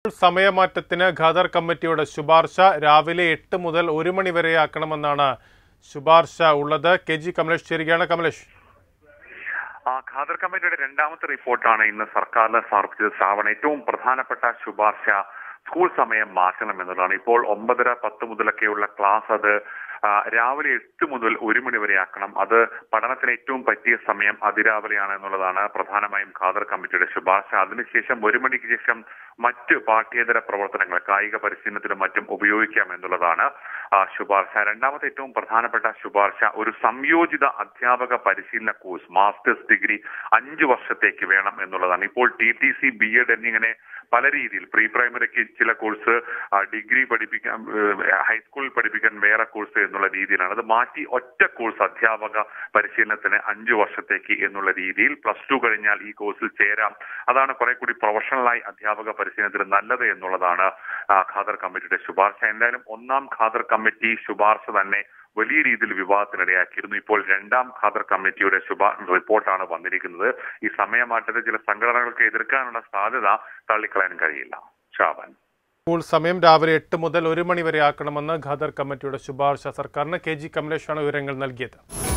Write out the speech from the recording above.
സമയമാറ്റത്തിന് ഖാദർ കമ്മിറ്റിയുടെ ശുപാർശ രാവിലെ എട്ട് മുതൽ ഒരു മണി വരെയാക്കണമെന്നാണ് ശുപാർശ ഉള്ളത് കെ ജി കമലേഷ് ചേരുകയാണ് കമലേഷ് ആ ഖാദർ കമ്മിറ്റിയുടെ രണ്ടാമത്തെ റിപ്പോർട്ടാണ് ഇന്ന് സർക്കാരിന് സമർപ്പിച്ചത് ശ്രാവൺ ഏറ്റവും പ്രധാനപ്പെട്ട ശുപാർശ സ്കൂൾ സമയം മാറ്റണം എന്നുള്ളതാണ് ഇപ്പോൾ ഒമ്പതര പത്ത് മുതലൊക്കെയുള്ള ക്ലാസ് അത് ആ, രാവിലെ എട്ട് മുതൽ ഒരു മണി വരെ ആക്കണം അത് പഠനത്തിന് ഏറ്റവും പറ്റിയ സമയം അതിരാവിലെയാണ് എന്നുള്ളതാണ് പ്രധാനമായും ഖാദർ കമ്മിറ്റിയുടെ ശുപാർശ അതിനുശേഷം ഒരു മണിക്ക് ശേഷം മറ്റ് പാഠ്യേതര പ്രവർത്തനങ്ങൾ കായിക പരിശീലനത്തിനും മറ്റും ഉപയോഗിക്കാം എന്നുള്ളതാണ് ആ, ശുപാർശ രണ്ടാമത്തെ ഏറ്റവും പ്രധാനപ്പെട്ട ശുപാർശ ഒരു സംയോജിത അധ്യാപക പരിശീലന കോഴ്സ് മാസ്റ്റേഴ്സ് ഡിഗ്രി അഞ്ചു വർഷത്തേക്ക് വേണം എന്നുള്ളതാണ് ഇപ്പോൾ T T C B Ed എന്നിങ്ങനെ പല രീതിയിൽ പ്രീ പ്രൈമറിക്ക് ചില കോഴ്സ് ഡിഗ്രി പഠിപ്പിക്കാൻ ഏഹ്, ഹൈസ്കൂളിൽ പഠിപ്പിക്കാൻ വേറെ കോഴ്സ് എന്നുള്ള രീതിയിലാണ് അത് മാറ്റി ഒറ്റ കോഴ്സ് അധ്യാപക പരിശീലനത്തിന് അഞ്ചു വർഷത്തേക്ക് എന്നുള്ള രീതിയിൽ പ്ലസ് ടു കഴിഞ്ഞാൽ ഈ കോഴ്സിൽ ചേരാം അതാണ് കുറെ കൂടി പ്രൊഫഷണലായി അധ്യാപക പരിശീലനത്തിന് നല്ലത് എന്നുള്ളതാണ് ആ, ഖാദർ കമ്മിറ്റിയുടെ ശുപാർശ എന്തായാലും ഒന്നാം ഖാദർ കമ്മിറ്റി ശുപാർശ തന്നെ വലിയ രീതിയിൽ വിവാദത്തിനിടയാക്കിയിരുന്നു ഇപ്പോൾ രണ്ടാം ഖാദർ കമ്മിറ്റിയുടെ ശുപാ റിപ്പോർട്ടാണ് വന്നിരിക്കുന്നത് ഈ സമയമാറ്റത്തെ ചില സംഘടനകൾക്ക് എതിർക്കാനുള്ള സാധ്യത തള്ളിക്കളയാൻ കഴിയില്ല ഷാബാൻ സ്കൂൾ സമയം രാവിലെ എട്ട് മുതൽ ഒരു മണി വരെ ആക്കണമെന്ന് ഖാദർ കമ്മിറ്റിയുടെ ശുപാർശ സർക്കാരിന് കെ ജി കമലേഷാണ് വിവരങ്ങൾ നൽകിയത്